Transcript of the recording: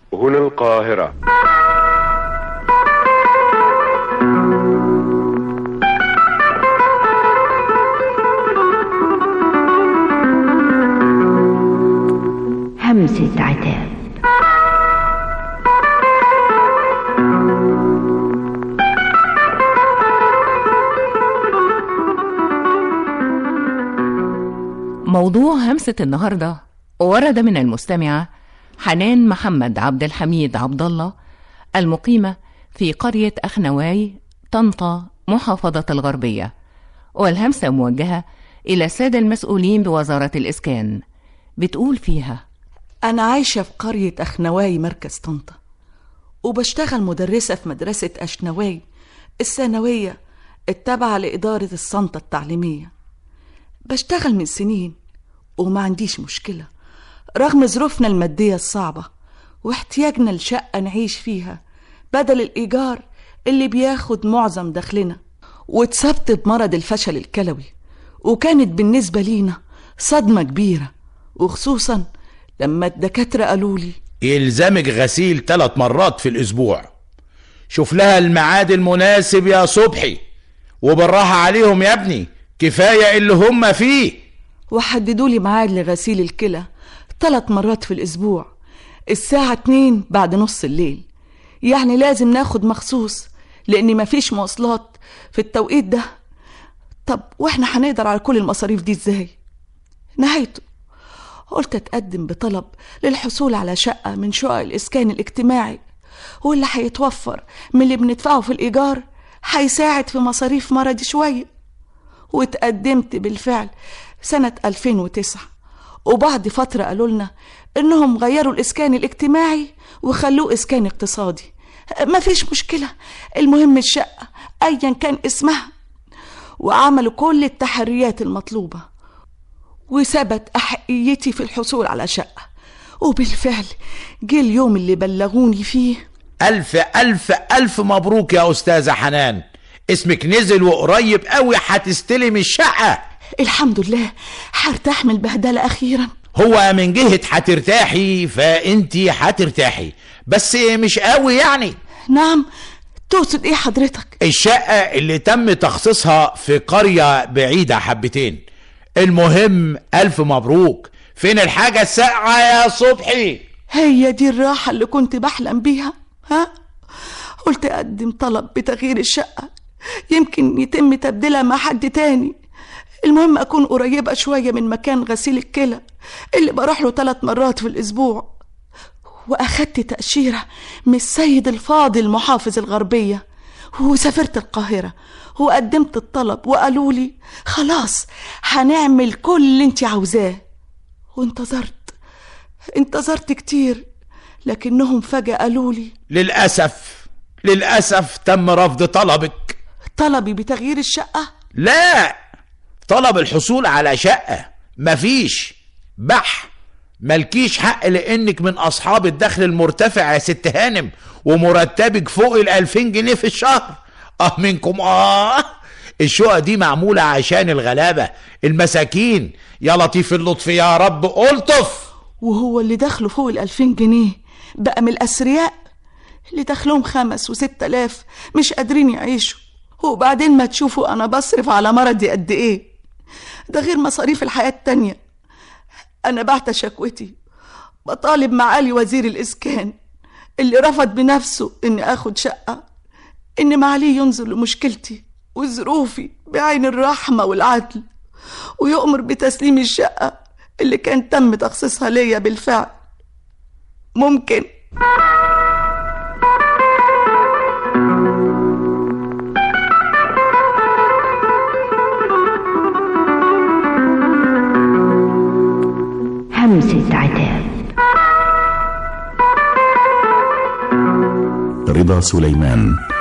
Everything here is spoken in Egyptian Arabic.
هنا القاهرة همسة عتاب موضوع همسة النهاردة ورد من المستمعة حنان محمد عبد الحميد عبد الله المقيمة في قرية أخنواي طنطا محافظة الغربية والهمسة موجهة إلى السادة المسؤولين بوزارة الإسكان بتقول فيها أنا عايشة في قرية أخنواي مركز طنطا وبشتغل مدرسة في مدرسة أشنواي الثانوية التابعة لإدارة الصنطة التعليمية بشتغل من سنين وما عنديش مشكلة رغم ظروفنا المادية الصعبة واحتياجنا لشقة نعيش فيها بدل الإيجار اللي بياخد معظم دخلنا واتصبت بمرض الفشل الكلوي وكانت بالنسبة لينا صدمة كبيرة وخصوصا لما الدكاترة قالوا لي يلزمك غسيل ثلاث مرات في الأسبوع شوف لها الميعاد المناسب يا صبحي وبالراحة عليهم يا ابني كفاية اللي هم فيه وحددوا لي ميعاد لغسيل الكلى ثلاث مرات في الأسبوع الساعة اتنين بعد نص الليل يعني لازم ناخد مخصوص لأن مفيش مواصلات في التوقيت ده طب واحنا هنقدر على كل المصاريف دي ازاي نهايته قلت اتقدم بطلب للحصول على شقة من شقق الإسكان الاجتماعي واللي هيتوفر من اللي بندفعه في الإيجار هيساعد في مصاريف مرضي شوية واتقدمت بالفعل سنة 2009 وبعد فترة قالوا لنا إنهم غيروا الإسكان الاجتماعي وخلوه إسكان اقتصادي مفيش مشكلة المهم الشقة أيا كان اسمها وعملوا كل التحريات المطلوبة وثبت أحقيتي في الحصول على شقة وبالفعل جه اليوم اللي بلغوني فيه ألف ألف ألف مبروك يا أستاذة حنان اسمك نزل وقريب قوي هتستلم الشقة الحمد لله هرتاح من البهدلة أخيرا هو من جهة هترتاحي فانتي هترتاحي بس مش قوي يعني نعم تقصد ايه حضرتك الشقة اللي تم تخصيصها في قرية بعيدة حبتين المهم ألف مبروك فين الحاجة الساقعة يا صبحي هي دي الراحة اللي كنت بحلم بيها ها قلت أقدم طلب بتغيير الشقة يمكن يتم تبديلها مع حد تاني المهم أكون قريبة شوية من مكان غسيل الكلى اللي بروح له ثلاث مرات في الأسبوع وأخدت تأشيرة من السيد الفاضل محافظ الغربية وسافرت القاهرة وقدمت الطلب وقالوا لي خلاص هنعمل كل اللي انت عاوزاه وانتظرت انتظرت كتير لكنهم فجأة قالوا لي للأسف للأسف تم رفض طلبك طلبي بتغيير الشقة لا طلب الحصول على شقة مفيش بح ملكيش حق لانك من اصحاب الدخل المرتفع يا ست هانم ومرتبك فوق الالفين جنيه في الشهر اه منكم اه الشقة دي معمولة عشان الغلابة المساكين يا لطيف اللطف يا رب الطف وهو اللي دخله فوق الألفين جنيه بقى من الأثرياء اللي دخلهم خمس وست آلاف مش قادرين يعيشوا وبعدين ما تشوفوا أنا بصرف على مرضي قد إيه ده غير مصاريف الحياة التانية أنا بعت شكوتي بطالب معالي وزير الإسكان اللي رفض بنفسه إني آخد شقة إن معاليه ينظر لمشكلتي وظروفي بعين الرحمة والعدل ويؤمر بتسليم الشقة اللي كان تم تخصيصها ليا بالفعل ممكن همسة عتاب رضا سليمان